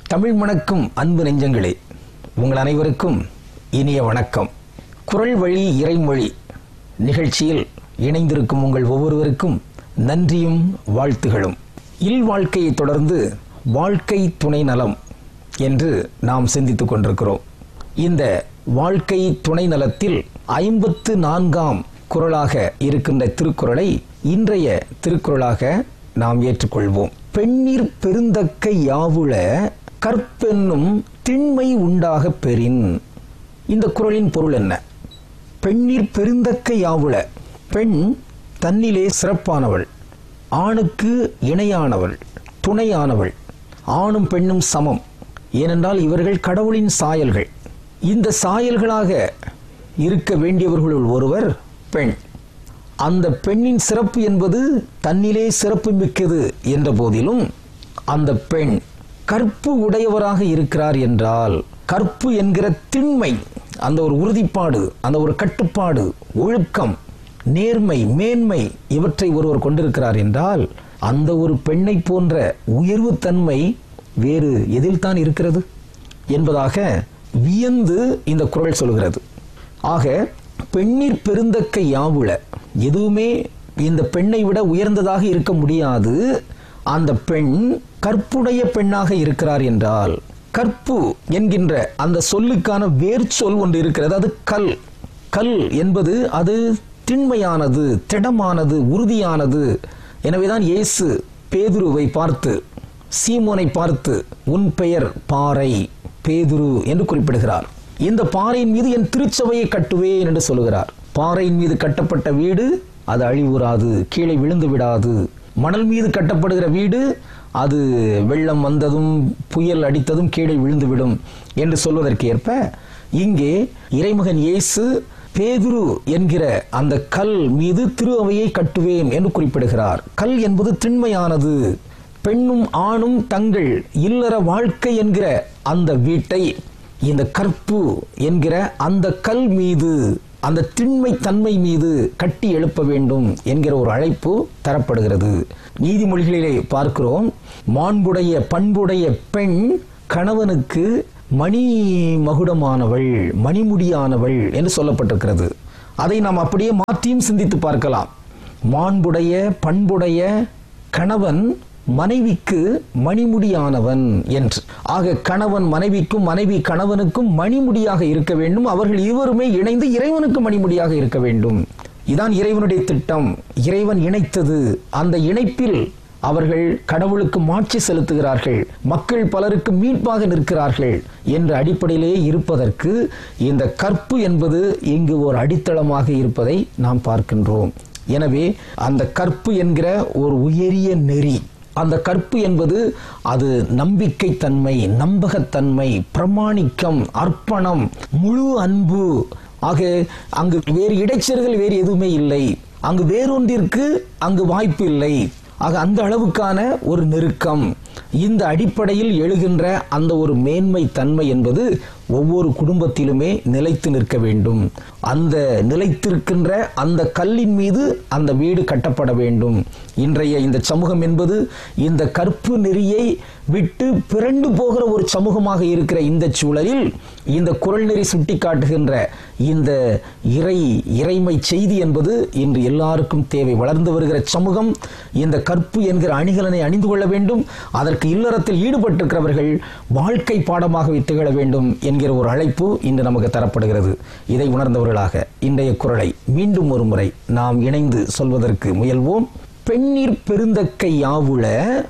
தமிழ் மணக்கும் அன்பு நெஞ்சங்களே உங்கள் அனைவருக்கும் இனிய வணக்கம் குரல் வழி இறைமொழி நிகழ்ச்சியில் இணைந்திருக்கும் உங்கள் ஒவ்வொருவருக்கும் நன்றியும் வாழ்த்துகளும் இல் வாழ்க்கையை தொடர்ந்து வாழ்க்கை துணை நலம் என்று நாம் சிந்தித்துக் கொண்டிருக்கிறோம் இந்த வாழ்க்கை துணை நலத்தில் ஐம்பத்து நான்காம் குரலாக இருக்கின்ற திருக்குறளை இன்றைய திருக்குறளாக நாம் ஏற்றுக்கொள்வோம் பெண்ணீர் பெருந்தக்க யாவுள கற்பென்னும் திண்மை உண்டாக பெறின் இந்த குறளின் பொருள் என்ன பெண்ணீர் பெருந்தக்க யாவுள பெண் தன்னிலே சிறப்பானவள் ஆணுக்கு இணையானவள் துணையானவள் ஆணும் பெண்ணும் சமம் ஏனென்றால் இவர்கள் கடவுளின் சாயல்கள் இந்த சாயல்களாக இருக்க வேண்டியவர்களுள் ஒருவர் பெண் அந்த பெண்ணின் சிறப்பு என்பது தன்னிலே சிறப்பு மிக்கது என்ற போதிலும் அந்த பெண் கற்பு உடையவராக இருக்கிறார் என்றால் கற்பு என்கிற திண்மை அந்த ஒரு உறுதிப்பாடு அந்த ஒரு கட்டுப்பாடு ஒழுக்கம் நேர்மை மேன்மை இவற்றை ஒருவர் கொண்டிருக்கிறார் என்றால் அந்த ஒரு பெண்ணை போன்ற உயர்வு தன்மை வேறு எதில்தான் இருக்கிறது என்பதாக வியந்து இந்த குரல் சொல்கிறது ஆக பெண்ணீர் பெருந்தக்க யாவுள எதுவுமே இந்த பெண்ணை விட உயர்ந்ததாக இருக்க முடியாது அந்த பெண் கற்புடைய பெண்ணாக இருக்கிறார் என்றால் கற்பு என்கின்ற அந்த சொல்லுக்கான வேர் சொல் ஒன்று இருக்கிறது அது கல் கல் என்பது அது திண்மையானது திடமானது உறுதியானது எனவேதான் இயேசு பேதுருவை பார்த்து சீமோனை பார்த்து உன் பெயர் பாறை பேதுரு என்று குறிப்பிடுகிறார் இந்த பாறையின் மீது என் திருச்சபையை கட்டுவேன் என்று சொல்லுகிறார் பாறையின் மீது கட்டப்பட்ட வீடு அது அழிவுறாது கீழே விழுந்து விடாது மணல் மீது கட்டப்படுகிற வீடு அது வெள்ளம் வந்ததும் புயல் அடித்ததும் கீழே விழுந்துவிடும் என்று சொல்வதற்கு ஏற்ப இங்கே இறைமகன் இயேசு பேதுரு என்கிற அந்த கல் மீது திரு அவையை கட்டுவேன் என்று குறிப்பிடுகிறார் கல் என்பது திண்மையானது பெண்ணும் ஆணும் தங்கள் இல்லற வாழ்க்கை என்கிற அந்த வீட்டை இந்த கற்பு என்கிற அந்த கல் மீது அந்த திண்மை தன்மை மீது கட்டி எழுப்ப வேண்டும் என்கிற ஒரு அழைப்பு தரப்படுகிறது நீதிமொழிகளிலே பார்க்கிறோம் மாண்புடைய பண்புடைய பெண் கணவனுக்கு மணி மகுடமானவள் மணிமுடியானவள் என்று சொல்லப்பட்டிருக்கிறது அதை நாம் அப்படியே மாற்றியும் சிந்தித்து பார்க்கலாம் மாண்புடைய பண்புடைய கணவன் மனைவிக்கு மணிமுடியானவன் என்று ஆக கணவன் மனைவிக்கும் மனைவி கணவனுக்கும் மணிமுடியாக இருக்க வேண்டும் அவர்கள் இருவருமே இணைந்து இறைவனுக்கு மணிமுடியாக இருக்க வேண்டும் இதான் இறைவனுடைய திட்டம் இறைவன் இணைத்தது அந்த இணைப்பில் அவர்கள் கடவுளுக்கு மாட்சி செலுத்துகிறார்கள் மக்கள் பலருக்கு மீட்பாக நிற்கிறார்கள் என்ற அடிப்படையிலே இருப்பதற்கு இந்த கற்பு என்பது இங்கு ஒரு அடித்தளமாக இருப்பதை நாம் பார்க்கின்றோம் எனவே அந்த கற்பு என்கிற ஒரு உயரிய நெறி அந்த கற்பு என்பது அது நம்பிக்கைத்தன்மை நம்பகத்தன்மை பிரமாணிக்கம் அர்ப்பணம் முழு அன்பு ஆக அங்கு வேறு இடைச்சல்கள் வேறு எதுவுமே இல்லை அங்கு வேறொன்றிற்கு அங்கு வாய்ப்பு இல்லை ஆக அந்த அளவுக்கான ஒரு நெருக்கம் இந்த அடிப்படையில் எழுகின்ற அந்த ஒரு மேன்மை தன்மை என்பது ஒவ்வொரு குடும்பத்திலுமே நிலைத்து நிற்க வேண்டும் அந்த நிலைத்திருக்கின்ற அந்த கல்லின் மீது அந்த வீடு கட்டப்பட வேண்டும் இன்றைய இந்த சமூகம் என்பது இந்த கற்பு நெறியை விட்டு பிறண்டு போகிற ஒரு சமூகமாக இருக்கிற இந்த சூழலில் இந்த குரல் நெறி சுட்டி காட்டுகின்ற இந்த இறை இறைமை செய்தி என்பது இன்று எல்லாருக்கும் தேவை வளர்ந்து வருகிற சமூகம் இந்த கற்பு என்கிற அணிகலனை அணிந்து கொள்ள வேண்டும் அதற்கு இல்லறத்தில் ஈடுபட்டிருக்கிறவர்கள் வாழ்க்கை பாடமாக திகழ வேண்டும் என்கிற ஒரு அழைப்பு இன்று நமக்கு தரப்படுகிறது இதை உணர்ந்தவர்களாக இன்றைய குரலை மீண்டும் ஒரு முறை நாம் இணைந்து சொல்வதற்கு முயல்வோம் பெண்ணீர் பெருந்தக்கை யாவுள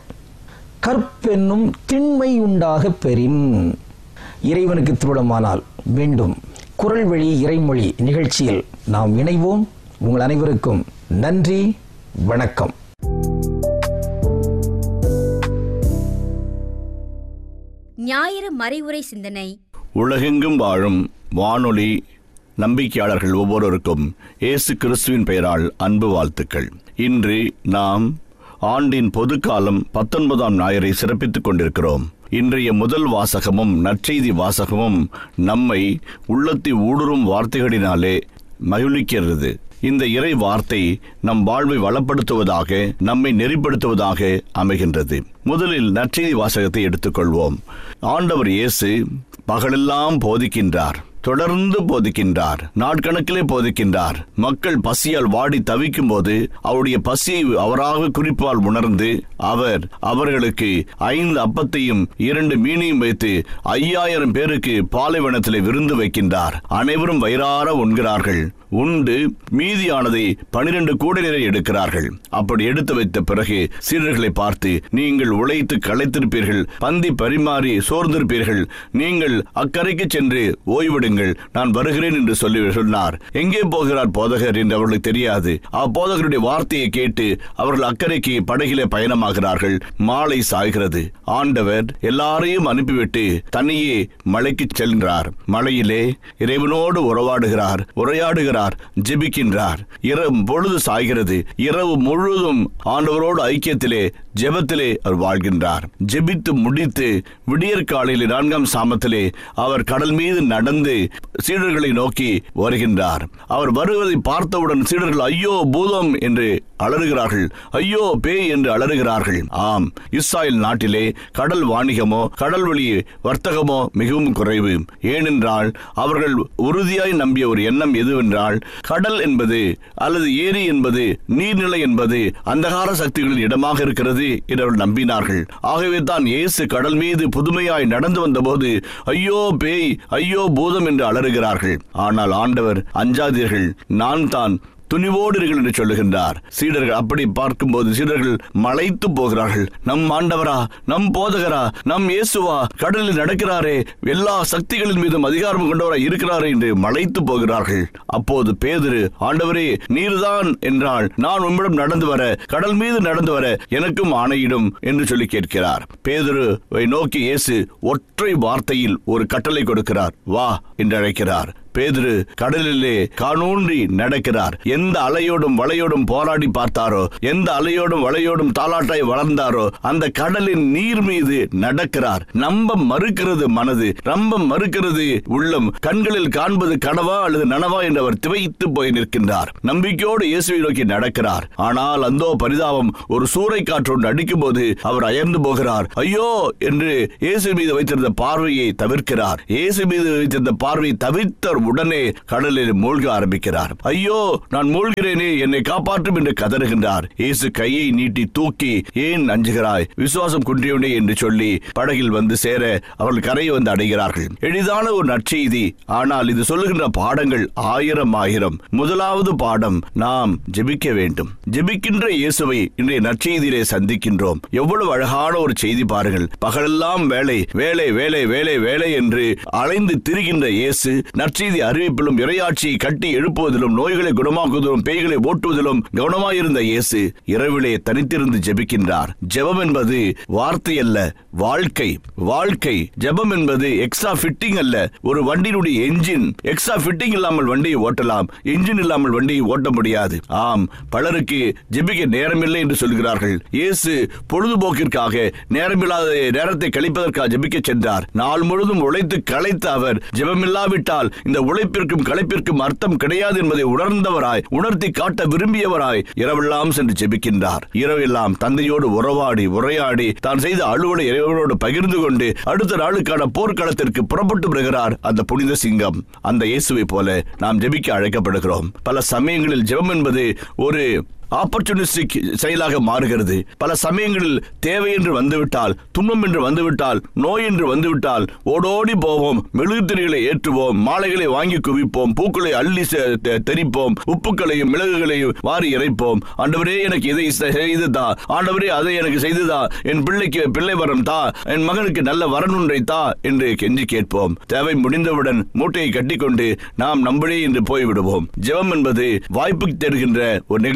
கற்பென்னும் திண்மை உண்டாக பெறின் இறைவனுக்கு திருவிழமானால் மீண்டும் குரல் வழி இறைமொழி நிகழ்ச்சியில் நாம் இணைவோம் உங்கள் அனைவருக்கும் நன்றி வணக்கம் ஞாயிறு மறைவுரை சிந்தனை உலகெங்கும் வாழும் வானொலி நம்பிக்கையாளர்கள் ஒவ்வொருவருக்கும் இயேசு கிறிஸ்துவின் பெயரால் அன்பு வாழ்த்துக்கள் இன்று நாம் ஆண்டின் பொதுக்காலம் பத்தொன்பதாம் ஞாயிறை சிறப்பித்துக் கொண்டிருக்கிறோம் இன்றைய முதல் வாசகமும் நற்செய்தி வாசகமும் நம்மை உள்ளத்தை ஊடுருவும் வார்த்தைகளினாலே மகிழ்விக்கிறது இந்த இறை வார்த்தை நம் வாழ்வை வளப்படுத்துவதாக நம்மை நெறிப்படுத்துவதாக அமைகின்றது முதலில் நற்செய்தி வாசகத்தை எடுத்துக்கொள்வோம் ஆண்டவர் இயேசு பகலெல்லாம் போதிக்கின்றார் தொடர்ந்து போதிக்கின்றார் நாட்கணக்கிலே போதிக்கின்றார் மக்கள் பசியால் வாடி தவிக்கும் போது அவருடைய பசியை அவராக குறிப்பால் உணர்ந்து அவர் அவர்களுக்கு ஐந்து அப்பத்தையும் இரண்டு மீனையும் வைத்து ஐயாயிரம் பேருக்கு பாலைவனத்திலே விருந்து வைக்கின்றார் அனைவரும் வயிறார உண்கிறார்கள் உண்டு மீதியானதை பனிரெண்டு கூடையினரை எடுக்கிறார்கள் அப்படி எடுத்து வைத்த பிறகு சீடர்களை பார்த்து நீங்கள் உழைத்து களைத்திருப்பீர்கள் பந்தி பரிமாறி சோர்ந்திருப்பீர்கள் நீங்கள் அக்கறைக்கு சென்று ஓய்விடுங்கள் நான் வருகிறேன் என்று சொல்லி சொன்னார் எங்கே போகிறார் போதகர் என்று அவர்களுக்கு தெரியாது அப்போதகருடைய வார்த்தையை கேட்டு அவர்கள் அக்கறைக்கு படகிலே பயணமாகிறார்கள் மாலை சாய்கிறது ஆண்டவர் எல்லாரையும் அனுப்பிவிட்டு தனியே மலைக்கு செல்கிறார் மலையிலே இறைவனோடு உறவாடுகிறார் உரையாடுகிறார் ஜெபிக்கின்றார் இரவு பொழுது சாய்கிறது இரவு முழுவதும் ஆண்டவரோடு ஐக்கியத்திலே ஜெபத்திலே அவர் வாழ்கின்றார் ஜெபித்து முடித்து விடியற்காலையில் நான்காம் சாமத்திலே அவர் கடல் மீது நடந்து சீடர்களை நோக்கி வருகின்றார் அவர் வருவதை பார்த்தவுடன் சீடர்கள் ஐயோ பூதம் என்று அலறுகிறார்கள் ஐயோ பேய் என்று அலறுகிறார்கள் ஆம் இஸ்ராயல் நாட்டிலே கடல் வாணிகமோ கடல் வழி வர்த்தகமோ மிகவும் குறைவு ஏனென்றால் அவர்கள் உறுதியாய் நம்பிய ஒரு எண்ணம் எதுவென்றால் கடல் என்பது அல்லது ஏரி என்பது நீர்நிலை என்பது அந்தகார சக்திகளின் இடமாக இருக்கிறது என்று அவர்கள் நம்பினார்கள் ஆகவே தான் இயேசு கடல் மீது புதுமையாய் நடந்து வந்தபோது ஐயோ பேய் ஐயோ பூதம் என்று அலறுகிறார்கள் ஆனால் ஆண்டவர் அஞ்சாதீர்கள் நான் தான் துணிவோடு இருங்கள் என்று சொல்லுகின்றார் சீடர்கள் அப்படி பார்க்கும்போது சீடர்கள் மலைத்து போகிறார்கள் நம் ஆண்டவரா நம் போதகரா நம் இயேசுவா கடலில் நடக்கிறாரே எல்லா சக்திகளின் மீதும் அதிகாரம் கொண்டவராய் இருக்கிறாரே என்று மலைத்து போகிறார்கள் அப்போது பேதுரு ஆண்டவரே நீர்தான் என்றால் நான் உம்மிடம் நடந்து வர கடல் மீது நடந்து வர எனக்கும் ஆணையிடும் என்று சொல்லி கேட்கிறார் பேதுருவை நோக்கி இயேசு ஒற்றை வார்த்தையில் ஒரு கட்டளை கொடுக்கிறார் வா என்று அழைக்கிறார் பேதுரு கடலிலே காணூன்றி நடக்கிறார் எந்த அலையோடும் வளையோடும் போராடி பார்த்தாரோ எந்த அலையோடும் வளையோடும் தாலாட்டாய் வளர்ந்தாரோ அந்த கடலின் நீர் மீது நடக்கிறார் நம்ப மறுக்கிறது மனது நம்ப மறுக்கிறது உள்ளம் கண்களில் காண்பது கனவா அல்லது நனவா என்று அவர் திவைத்து போய் நிற்கின்றார் நம்பிக்கையோடு இயேசுவை நோக்கி நடக்கிறார் ஆனால் அந்தோ பரிதாபம் ஒரு சூறை காற்றொன்று அடிக்கும் போது அவர் அயர்ந்து போகிறார் ஐயோ என்று இயேசு மீது வைத்திருந்த பார்வையை தவிர்க்கிறார் இயேசு மீது வைத்திருந்த பார்வையை தவிர்த்த உடனே கடலில் மூழ்க ஆரம்பிக்கிறார் ஐயோ நான் மூழ்கிறேனே என்னை காப்பாற்றும் என்று கதறுகின்றார் இயேசு கையை நீட்டி தூக்கி ஏன் அஞ்சுகிறாய் விசுவாசம் குன்றியவனே என்று சொல்லி படகில் வந்து சேர அவர்கள் கரையை வந்து அடைகிறார்கள் எளிதான ஒரு நற்செய்தி ஆனால் இது சொல்லுகின்ற பாடங்கள் ஆயிரம் ஆயிரம் முதலாவது பாடம் நாம் ஜெபிக்க வேண்டும் ஜெபிக்கின்ற இயேசுவை இன்றைய நற்செய்தியிலே சந்திக்கின்றோம் எவ்வளவு அழகான ஒரு செய்தி பாருங்கள் பகலெல்லாம் வேலை வேலை வேலை வேலை வேலை என்று அலைந்து திரிகின்ற இயேசு நற்செய்தி அறிவிப்பிலும் இறையாட்சியை கட்டி எழுப்புவதிலும் நோய்களை குணமாக்குவதிலும் பேய்களை ஓட்டுவதிலும் கவனமாயிருந்த இயேசு இரவிலே தனித்திருந்து ஜெபிக்கின்றார் ஜெபம் என்பது வார்த்தை அல்ல வாழ்க்கை வாழ்க்கை ஜெபம் என்பது எக்ஸ்ட்ரா ஃபிட்டிங் அல்ல ஒரு வண்டியினுடைய என்ஜின் எக்ஸ்ட்ரா ஃபிட்டிங் இல்லாமல் வண்டியை ஓட்டலாம் என்ஜின் இல்லாமல் வண்டியை ஓட்ட முடியாது ஆம் பலருக்கு ஜெபிக்க நேரமில்லை என்று சொல்கிறார்கள் இயேசு பொழுதுபோக்கிற்காக நேரமில்லாத நேரத்தை கழிப்பதற்காக ஜெபிக்க சென்றார் நாள் முழுதும் உழைத்து களைத்த அவர் ஜெபமில்லாவிட்டால் இந்த உழைப்பிற்கும் களைப்பிற்கும் அர்த்தம் கிடையாது என்பதை உணர்ந்தவராய் உணர்த்தி காட்ட விரும்பியவராய் இரவெல்லாம் சென்று ஜெபிக்கின்றார் இரவெல்லாம் தந்தையோடு உறவாடி உரையாடி தான் செய்த அலுவலை இறைவனோடு பகிர்ந்து கொண்டு அடுத்த நாளுக்கான போர்க்களத்திற்கு புறப்பட்டு வருகிறார் அந்த புனித சிங்கம் அந்த இயேசுவை போல நாம் ஜெபிக்க அழைக்கப்படுகிறோம் பல சமயங்களில் ஜெபம் என்பது ஒரு ஆப்பர்ச்சுனிஸ்டிக் செயலாக மாறுகிறது பல சமயங்களில் தேவை என்று வந்துவிட்டால் துன்பம் என்று வந்துவிட்டால் நோய் என்று வந்துவிட்டால் ஓடோடி போவோம் மெழுகுத்திரிகளை ஏற்றுவோம் மாலைகளை வாங்கி குவிப்போம் பூக்களை அள்ளி செ- தெ- தெறிப்போம் உப்புக்களையும் மிளகுகளையும் வாரி இறைப்போம் ஆண்டவரே எனக்கு இதை செ- செய்து தா ஆண்டவரே அதை எனக்கு செய்துதா என் பிள்ளைக்கு பிள்ளை வரம் தா என் மகனுக்கு நல்ல வரனுன்றை தா என்று கெஞ்சி கேட்போம் தேவை முடிந்தவுடன் மூட்டையை கட்டிக்கொண்டு நாம் நம்பளே என்று போய்விடுவோம் ஜெபம் என்பது வாய்ப்பு தேடுகின்ற ஒரு நிகழ்வு அல்ல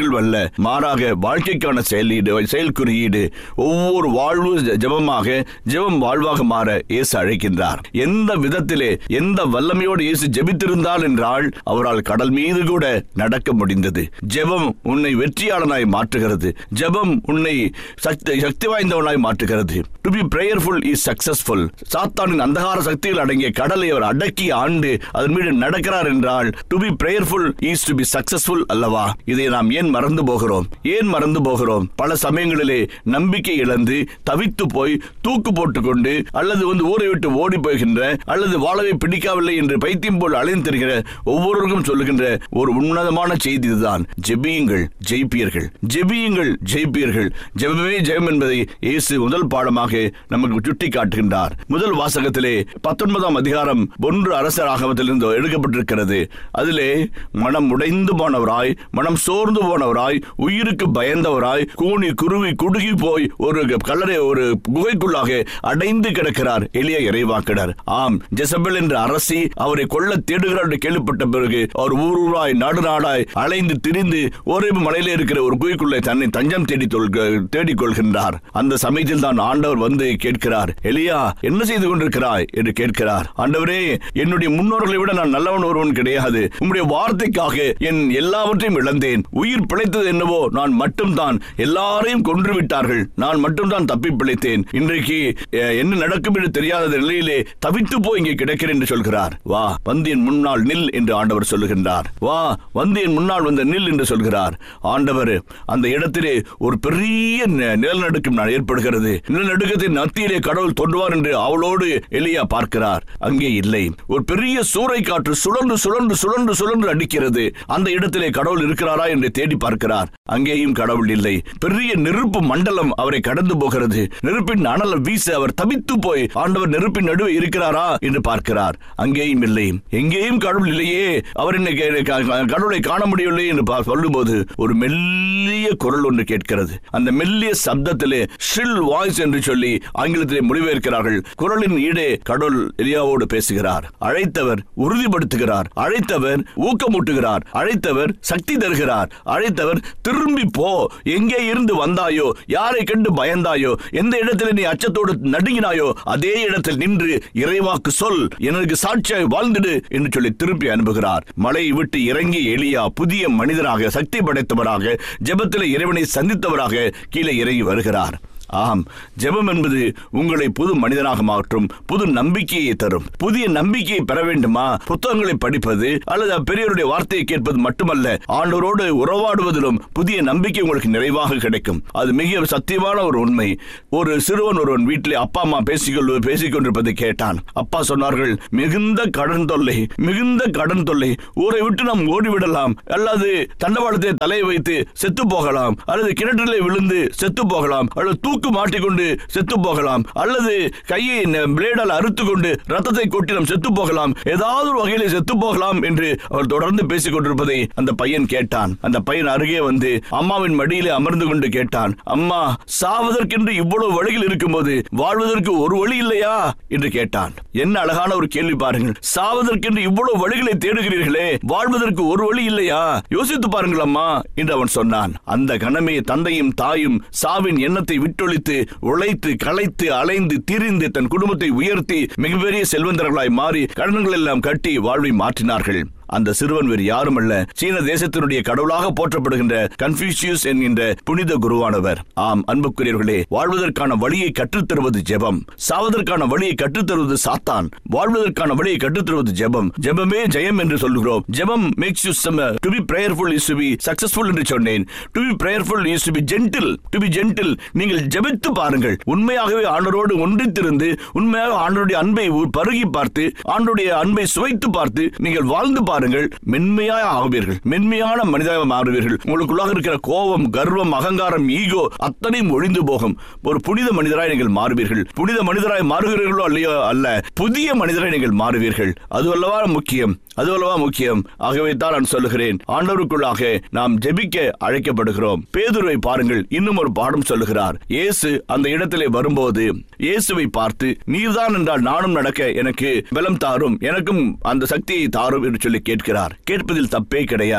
மாறாக வாழ்க்கைக்கான செயலீடு செயல் குறியீடு ஒவ்வொரு வாழ்வு ஜெபமாக ஜெபம் வாழ்வாக மாற இயேசு அழைக்கின்றார் எந்த விதத்திலே எந்த வல்லமையோடு இயேசு ஜெபித்திருந்தால் என்றால் அவரால் கடல் மீது கூட நடக்க முடிந்தது ஜெபம் உன்னை வெற்றியாளனாய் மாற்றுகிறது ஜெபம் உன்னை சக்தி சக்தி வாய்ந்தவனாய் மாற்றுகிறது to be prayerful is successful சாத்தானின் அந்தகார சக்திகள் அடங்கிய கடலை அவர் அடக்கி ஆண்டு அதன் மீது நடக்கிறார் என்றால் to be prayerful is to be successful அல்லவா இதை நாம் ஏன் மறந்து போகிறோம் ஏன் மறந்து போகிறோம் பல சமயங்களிலே நம்பிக்கை இழந்து தவித்து போய் தூக்கு போட்டுக்கொண்டு அல்லது வந்து ஊரை விட்டு ஓடி போகின்ற அல்லது வாழவே பிடிக்கவில்லை என்று பைத்தியம் போல் அலைந்து திரிகிற ஒவ்வொருவருக்கும் சொல்லுகின்ற ஒரு உன்னதமான செய்தி இதுதான் ஜெபியுங்கள் ஜெயிப்பீர்கள் ஜெபியுங்கள் ஜெயிப்பீர்கள் ஜெபமே ஜெயம் என்பதை இயேசு முதல் பாடமாக நமக்கு சுட்டி காட்டுகின்றார் முதல் வாசகத்திலே பத்தொன்பதாம் அதிகாரம் ஒன்று அரசர் ஆகமத்திலிருந்து எடுக்கப்பட்டிருக்கிறது அதிலே மனம் உடைந்து போனவராய் மனம் சோர்ந்து போனவராய் உயிருக்கு பயந்தவராய் கூனி குருவி குடுகி போய் ஒரு கல்லறை ஒரு குகைக்குள்ளாக அடைந்து கிடக்கிறார் எளிய இறைவாக்கினர் ஆம் ஜெசபெல் என்ற அரசி அவரை கொல்ல தேடுகிறார் என்று கேள்விப்பட்ட பிறகு அவர் ஊர் ஊராய் நாடு நாடாய் அலைந்து திரிந்து ஒரே மலையில இருக்கிற ஒரு குகைக்குள்ளே தன்னை தஞ்சம் தேடி தேடிக் கொள்கின்றார் அந்த சமயத்தில் தான் ஆண்டவர் வந்து கேட்கிறார் எலியா என்ன செய்து கொண்டிருக்கிறாய் என்று கேட்கிறார் ஆண்டவரே என்னுடைய முன்னோர்களை விட நான் நல்லவன் ஒருவன் கிடையாது உம்முடைய வார்த்தைக்காக என் எல்லாவற்றையும் இழந்தேன் உயிர் பிழைத்தது என்னவோ நான் மட்டும்தான் எல்லாரையும் கொன்று விட்டார்கள் நான் மட்டும்தான் தப்பி பிழைத்தேன் இன்றைக்கு அஹ், என்ன நடக்கும் என்று தெரியாத நிலையிலே தவித்து போய் இங்கே கிடக்கிறேன் என்று சொல்கிறார் வா வந்து என் முன்னால் நில் என்று ஆண்டவர் சொல்லுகின்றார் வா வந்து என் முன்னால் வந்த நில் என்று சொல்கிறார் ஆண்டவர் அந்த இடத்திலே ஒரு பெரிய ந- நிலநடுக்கம் நான் ஏற்படுகிறது நிலநடுக்கத்தின் மத்தியிலே கடவுள் தோன்றுவார் என்று அவளோடு எலியா பார்க்கிறார் அங்கே இல்லை ஒரு பெரிய சூறை காற்று சுழன்று சுழன்று சுழன்று சுழன்று அடிக்கிறது அந்த இடத்திலே கடவுள் இருக்கிறாரா என்று தேடி பார்க்கிறார் அங்கேயும் கடவுள் இல்லை பெரிய நெருப்பு மண்டலம் அவரை கடந்து போகிறது நெருப்பின் அனல வீச அவர் தவித்து போய் ஆண்டவர் நெருப்பின் நடுவே இருக்கிறாரா என்று பார்க்கிறார் அங்கேயும் இல்லை எங்கேயும் கடவுள் இல்லையே அவர் என்னை கே- க- கடவுளை காண முடியவில்லை என்று பா- சொல்லும்போது ஒரு மெல்லிய குரல் ஒன்று கேட்கிறது அந்த மெல்லிய சப்தத்திலே ஷில் வாய்ஸ் என்று சொல்லி ஆங்கிலத்திலே மொழிபெயர்க்கிறார்கள் குரலின் ஈடே கடவுள் எலியாவோடு பேசுகிறார் அழைத்தவர் உறுதிப்படுத்துகிறார் அழைத்தவர் ஊக்கமூட்டுகிறார் அழைத்தவர் சக்தி தருகிறார் அழைத்தவர் திரும்பி போ எங்கே இருந்து வந்தாயோ யாரை கண்டு பயந்தாயோ எந்த இடத்தில் நீ அச்சத்தோடு நடுங்கினாயோ அதே இடத்தில் நின்று இறைவாக்கு சொல் எனக்கு சாட்சியாய் வாழ்ந்திடு என்று சொல்லி திருப்பி அனுப்புகிறார் மலையை விட்டு இறங்கி எலியா புதிய மனிதராக சக்தி படைத்தவராக ஜெபத்தில் இறைவனை சந்தித்தவராக கீழே இறங்கி வருகிறார் ஆம் ஜெபம் என்பது உங்களை புது மனிதனாக மாற்றும் புது நம்பிக்கையை தரும் புதிய நம்பிக்கையை பெற வேண்டுமா புத்தகங்களை படிப்பது அல்லது பெரியவருடைய வார்த்தையை கேட்பது மட்டுமல்ல ஆண்டவரோடு உறவாடுவதிலும் புதிய நம்பிக்கை உங்களுக்கு நிறைவாக கிடைக்கும் அது மிக சத்தியமான ஒரு உண்மை ஒரு சிறுவன் ஒருவன் வீட்டிலே அப்பா அம்மா பேசிக்கொள் பேசிக் கொண்டிருப்பதை கேட்டான் அப்பா சொன்னார்கள் மிகுந்த கடன் தொல்லை மிகுந்த கடன் தொல்லை ஊரை விட்டு நாம் ஓடிவிடலாம் அல்லது தண்டவாளத்தை தலையை வைத்து செத்து போகலாம் அல்லது கிணற்றிலே விழுந்து செத்து போகலாம் அல்லது தூக்கு மாட்டிக்கொண்டு செத்து போகலாம் அல்லது கையை ந- பிளேடால் அறுத்து கொண்டு ரத்தத்தை கொட்டி நாம் செத்து போகலாம் ஏதாவது ஒரு வகையிலே செத்து போகலாம் என்று அவர் தொடர்ந்து பேசிக் கொண்டிருப்பதை அந்த பையன் கேட்டான் அந்த பையன் அருகே வந்து அம்மாவின் மடியிலே அமர்ந்து கொண்டு கேட்டான் அம்மா சாவதற்கென்று இவ்வளவு வழிகள் இருக்கும்போது வாழ்வதற்கு ஒரு வழி இல்லையா என்று கேட்டான் என்ன அழகான ஒரு கேள்வி பாருங்கள் சாவதற்கென்று இவ்வளவு வழிகளை தேடுகிறீர்களே வாழ்வதற்கு ஒரு வழி இல்லையா யோசித்து பாருங்கள் அம்மா என்று அவன் சொன்னான் அந்த கணமே தந்தையும் தாயும் சாவின் எண்ணத்தை விட்டொழித்து உழைத்து களைத்து அலைந்து திரிந்து தன் குடும்பத்தை உயர்த்தி மிகப்பெரிய செல்வந்தர்களாய் மாறி கடன்கள் எல்லாம் கட்டி வாழ்வை மாற்றினார்கள் அந்த சிறுவன் வேறு யாருமல்ல சீன தேசத்தினுடைய கடவுளாக போற்றப்படுகின்ற கன்ஃபியூசியஸ் என்கின்ற புனித குருவானவர் ஆம் அன்புக்குரியவர்களே வாழ்வதற்கான வழியை கற்றுத்தருவது ஜெபம் சாவதற்கான வழியை கற்றுத்தருவது சாத்தான் வாழ்வதற்கான வழியை கற்றுத்தருவது ஜெபம் ஜெபமே ஜெயம் என்று சொல்கிறோம் ஜெபம் makes you to be prayerful is to be successful என்று சொன்னேன் to be prayerful is to be gentle to be gentle நீங்கள் ஜெபித்து பாருங்கள் உண்மையாகவே ஆண்டவரோடு ஒன்றித்திருந்து உண்மையாக ஆண்டவருடைய அன்பை உ- பருகி பார்த்து ஆண்டவருடைய அன்பை சுவைத்து பார்த்து நீங்கள் வாழ்ந்து பாருங்கள் மென்மையாக ஆகுவீர்கள் மென்மையான மனிதராக மாறுவீர்கள் உங்களுக்குள்ளாக இருக்கிற கோபம் கர்வம் அகங்காரம் ஈகோ அத்தனையும் ஒழிந்து போகும் ஒரு புனித மனிதராய் நீங்கள் மாறுவீர்கள் புனித மனிதராய் மாறுகிறீர்களோ அல்லையோ அல்ல புதிய மனிதராய் நீங்கள் மாறுவீர்கள் அது அல்லவா முக்கியம் அது அல்லவா முக்கியம் ஆகவே தான் நான் சொல்லுகிறேன் ஆண்டவருக்குள்ளாக நாம் ஜெபிக்க அழைக்கப்படுகிறோம் பேதுருவை பாருங்கள் இன்னும் ஒரு பாடம் சொல்லுகிறார் இயேசு அந்த இடத்திலே வரும்போது இயேசுவை பார்த்து நீர்தான் என்றால் நானும் நடக்க எனக்கு பலம் தாரும் எனக்கும் அந்த சக்தியை தாரும் என்று சொல்லி கேட்கிறார் கேட்பதில் தப்பே கிடையாது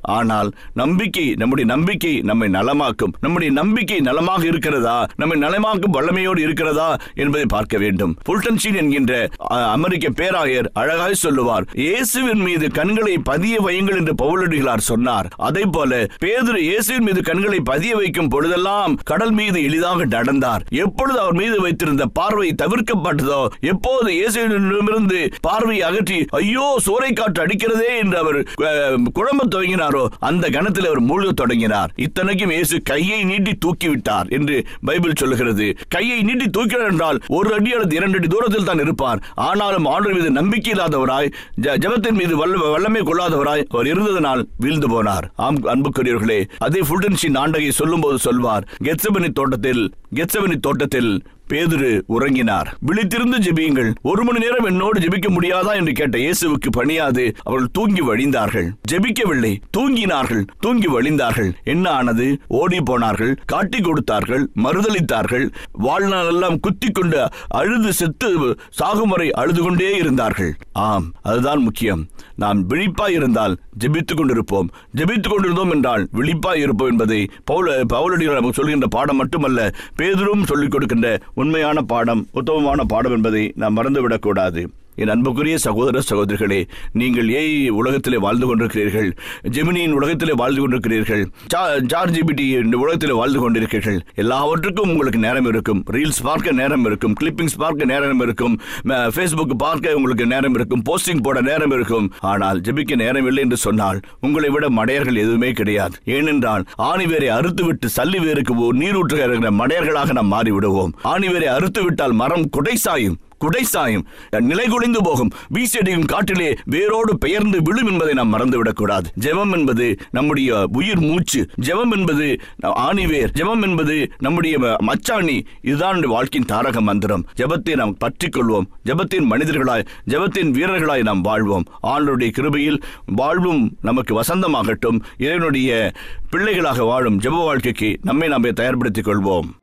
ஆனால் நம்பிக்கை நம்முடைய நம்பிக்கை நம்மை நலமாக்கும் நம்முடைய நம்பிக்கை நலமாக இருக்கிறதா நம்மை நலமாக்கும் வல்லமையோடு இருக்கிறதா என்பதை பார்க்க வேண்டும் புல்டன்ஷீன் என்கின்ற அ, அமெரிக்க பேராயர் அழகாய் சொல்லுவார் இயேசுவின் மீது கண்களை பதிய வையுங்கள் என்று பவுலடிகளார் சொன்னார் அதே போல பேதுரு இயேசுவின் மீது கண்களை பதிய வைக்கும் பொழுதெல்லாம் கடல் மீது எளிதாக நடந்தார் எப்பொழுது அவர் மீது வைத்திருந்த பார்வை தவிர்க்கப்பட்டதோ எப்போது இயேசுவிடமிருந்து பார்வையை அகற்றி ஐயோ சூறை காற்று அடிக்கிறதே என்று அவர் அஹ், குழம்ப துவங்கினாரோ அந்த கணத்தில் அவர் மூழ்க தொடங்கினார் இத்தனைக்கும் இயேசு கையை நீட்டி தூக்கி விட்டார் என்று பைபிள் சொல்லுகிறது கையை நீட்டி தூக்கிறார் என்றால் ஒரு அடி அல்லது இரண்டு அடி தூரத்தில் தான் இருப்பார் ஆனாலும் ஆண்டவர் மீது நம்பிக்கை இல்லாதவராய் ஜ- ஜெபத்தின் மீது வல்ல வல்லமை கொள்ளாதவராய் அவர் இருந்ததனால் வீழ்ந்து போனார் ஆம் அன்புக்குரியவர்களே அதே ஃபுல்டன்ஷின் ஆண்டகை சொல்லும்போது சொல்வார் கெத்சபனி தோட்டத்தில் கெத்சபனி தோட்டத்தில் பேதுரு உறங்கினார் விழித்திருந்து ஜெபியுங்கள் ஒரு மணி நேரம் என்னோடு ஜெபிக்க முடியாதா என்று கேட்ட இயேசுவுக்கு பணியாது அவர்கள் தூங்கி வழிந்தார்கள் ஜெபிக்கவில்லை தூங்கினார்கள் தூங்கி வழிந்தார்கள் என்ன ஆனது ஓடி போனார்கள் காட்டி கொடுத்தார்கள் மறுதளித்தார்கள் வாழ்நாள் எல்லாம் குத்தி கொண்டு அழுது செத்து சாகும் வரை அழுது கொண்டே இருந்தார்கள் ஆம் அதுதான் முக்கியம் நாம் விழிப்பாய் இருந்தால் ஜெபித்துக் கொண்டிருப்போம் ஜெபித்துக் கொண்டிருந்தோம் என்றால் விழிப்பாய் இருப்போம் என்பதை பவுல பவுலடிகள் நமக்கு சொல்கின்ற பாடம் மட்டுமல்ல பேதரும் சொல்லிக் கொடுக்கின்ற உண்மையான பாடம் உத்தமமான பாடம் என்பதை நாம் மறந்துவிடக் கூடாது என் அன்புக்குரிய சகோதர சகோதரிகளே நீங்கள் ஏஐ உலகத்திலே வாழ்ந்து கொண்டிருக்கிறீர்கள் ஜெமினியின் உலகத்திலே வாழ்ந்து கொண்டிருக்கிறீர்கள் ஜார் ஜிபிடி உலகத்திலே வாழ்ந்து கொண்டிருக்கிறீர்கள் எல்லாவற்றுக்கும் உங்களுக்கு நேரம் இருக்கும் ரீல்ஸ் பார்க்க நேரம் இருக்கும் கிளிப்பிங்ஸ் பார்க்க நேரம் இருக்கும் ஃபேஸ்புக் பார்க்க உங்களுக்கு நேரம் இருக்கும் போஸ்டிங் போட நேரம் இருக்கும் ஆனால் ஜெபிக்க நேரம் இல்லை என்று சொன்னால் உங்களை விட மடையர்கள் எதுவுமே கிடையாது ஏனென்றால் ஆணிவேரை அறுத்துவிட்டு சல்லி வேருக்கு நீரூற்றுகிற மடையர்களாக நாம் மாறிவிடுவோம் ஆணிவேரை அறுத்து விட்டால் மரம் குடை சாயும் குடை சாயும் நிலை குலைந்து போகும் வீசடியும் காற்றிலே வேரோடு பெயர்ந்து விழும் என்பதை நாம் மறந்துவிடக் கூடாது ஜெபம் என்பது நம்முடைய உயிர் மூச்சு ஜெபம் என்பது ஆணிவேர் ஜெபம் என்பது நம்முடைய ம- மச்சாணி இதுதான் நம்முடைய வாழ்க்கையின் தாரக மந்திரம் ஜெபத்தை நாம் பற்றிக் கொள்வோம் ஜெபத்தின் மனிதர்களாய் ஜெபத்தின் வீரர்களாய் நாம் வாழ்வோம் ஆண்டருடைய கிருபையில் வாழ்வும் நமக்கு வசந்தமாகட்டும் இறைவனுடைய பிள்ளைகளாக வாழும் ஜெப வாழ்க்கைக்கு நம்மை நாமே தயார்படுத்திக் கொள்வோம்